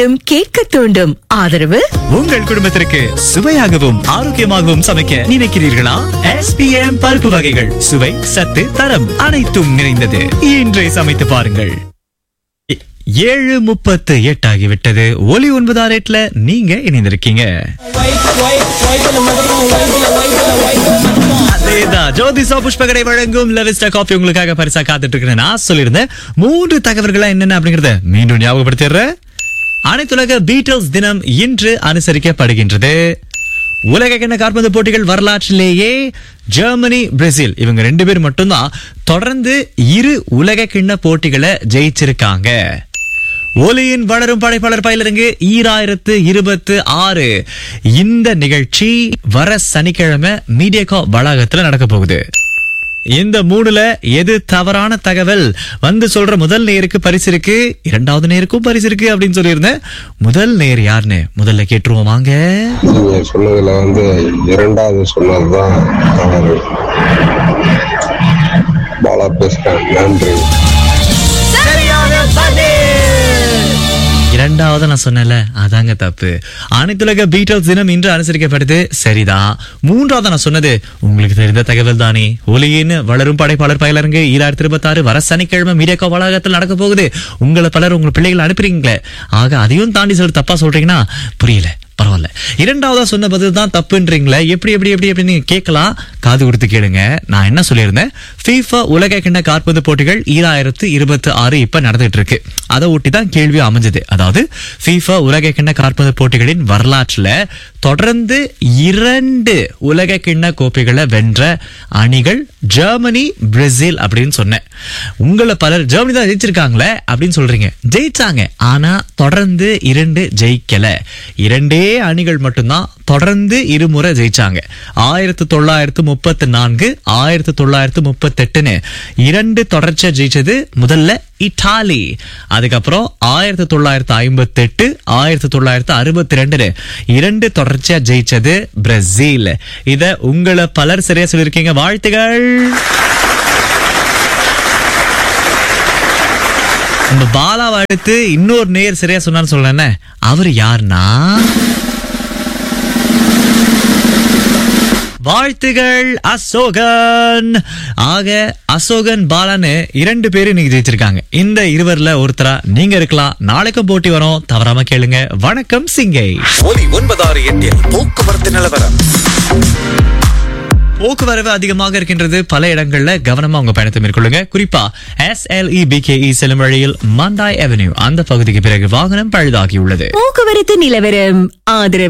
வேண்டும் கேட்க தூண்டும் ஆதரவு உங்கள் குடும்பத்திற்கு சுவையாகவும் ஆரோக்கியமாகவும் சமைக்க நினைக்கிறீர்களா எஸ்பிஎம் பருப்பு வகைகள் சுவை சத்து தரம் அனைத்தும் நிறைந்தது இன்றே சமைத்து பாருங்கள் ஏ- ஏழு முப்பத்து எட்டு ஆகிவிட்டது ஒலி ஒன்பதாம் ரேட்ல நீங்க இணைந்திருக்கீங்க அதேதான் ஜோதிசா புஷ்பகடை வழங்கும் லெவிஸ்டா காஃபி உங்களுக்காக பரிசா காத்துட்டு இருக்கிறேன் நான் சொல்லியிருந்தேன் மூன்று தகவல்களா என்னென்ன அப்படிங்கறத மீண்டும் ஞாபகப்படுத்திடுறேன் அனைத்துலக பீட்டல்ஸ் தினம் இன்று அனுசரிக்கப்படுகின்றது உலக கிண்ண காற்பந்து போட்டிகள் வரலாற்றிலேயே ஜெர்மனி பிரேசில் இவங்க ரெண்டு பேர் மட்டும்தான் தொடர்ந்து இரு உலக கிண்ண போட்டிகளை ஜெயிச்சிருக்காங்க ஒலியின் வளரும் படைப்பாளர் பயிலரங்கு ஈராயிரத்து இருபத்து ஆறு இந்த நிகழ்ச்சி வர சனிக்கிழமை மீடியாகா வளாகத்துல நடக்க போகுது இந்த மூணுல எது தவறான தகவல் வந்து சொல்ற முதல் நேருக்கு பரிசு இருக்கு இரண்டாவது நேருக்கும் பரிசு இருக்கு அப்படின்னு சொல்லியிருந்தேன் முதல் நேர் யாருன்னு முதல்ல கேட்டுருவோம் வாங்க நீங்க சொன்னதுல வந்து இரண்டாவது சொன்னதுதான் தவறு பாலா பேசுறேன் நன்றி இரண்டாவது நான் சொன்னேன்ல அதாங்க தப்பு அனைத்துலக பீட்டல்ஸ் தினம் இன்று அனுசரிக்கப்படுது சரிதான் மூன்றாவது நான் சொன்னது உங்களுக்கு தெரிந்த தகவல் தானே ஒலியின் வளரும் படைப்பாளர் பயிலரங்கு ஈராயிரத்தி இருபத்தி ஆறு வர சனிக்கிழமை மீடியாக்கா வளாகத்தில் நடக்க போகுது உங்களை பலர் உங்க பிள்ளைகளை அனுப்புறீங்களே ஆக அதையும் தாண்டி சொல்லி தப்பா சொல்றீங்கன்னா புரியல பரவாயில்ல இரண்டாவதா சொன்ன பதில் தான் தப்புன்றீங்களே எப்படி எப்படி எப்படி எப்படி நீங்க கேட்கலாம் காது கொடுத்து கேளுங்க நான் என்ன சொல்லியிருந்தேன் FIFA உலக கிண்ண காற்பந்து போட்டிகள் ஈராயிரத்து இருபத்தி ஆறு இப்ப நடந்துட்டு இருக்கு அதை ஒட்டி தான் கேள்வி அமைஞ்சது அதாவது FIFA உலக கிண்ண காற்பந்து போட்டிகளின் வரலாற்றுல தொடர்ந்து இரண்டு உலக கிண்ண கோப்பைகளை வென்ற அணிகள் ஜெர்மனி பிரேசில் அப்படின்னு சொன்னேன் உங்களை பலர் ஜெர்மனி தான் ஜெயிச்சிருக்காங்களே அப்படின்னு சொல்றீங்க ஜெயிச்சாங்க ஆனா தொடர்ந்து இரண்டு ஜெயிக்கல இரண்டே அணிகள் மட்டும்தான் தொடர்ந்து இருமுறை ஜெயிச்சாங்க ஆயிரத்தி தொள்ளாயிரத்து முப்பத்தி நான்கு ஆயிரத்தி தொள்ளாயிரத்து முப்பத்தெட்டுன்னு இரண்டு தொடர்ச்சியா ஜெயிச்சது முதல்ல இட்டாலி அதுக்கப்புறம் ஆயிரத்தி தொள்ளாயிரத்து ஐம்பத்தி எட்டு ஆயிரத்தி தொள்ளாயிரத்து அறுபத்தி ரெண்டுன்னு இரண்டு தொடர்ச்சியா ஜெயிச்சது பிரேசில் இத உங்களை பலர் சரியா சொல்லியிருக்கீங்க வாழ்த்துகள் நம்ம பாலாவை அடுத்து இன்னொரு நேர் சரியா சொன்னான்னு சொல்றேன்னு அவர் யாருன்னா வாழ்த்துகள் அசோகன் ஆக அசோகன் பாலான்னு இரண்டு பேரும் இன்னைக்கு ஜெயிச்சிருக்காங்க இந்த இருவர்ல ஒருத்தரா நீங்க இருக்கலாம் நாளைக்கும் போட்டி வரும் தவறாம கேளுங்க வணக்கம் சிங்கை ஒலி ஒன்பதாறு எட்டில் போக்குவரத்து நிலவரம் போக்குவரவு அதிகமாக இருக்கின்றது பல இடங்கள்ல கவனமா உங்க பயணத்தை மேற்கொள்ளுங்க குறிப்பா எஸ் எல் இ செல்லும் வழியில் மண்டாய் அவென்யூ அந்த பகுதிக்கு பிறகு வாகனம் பழுதாகியுள்ளது போக்குவரத்து நிலவரம் ஆதரவு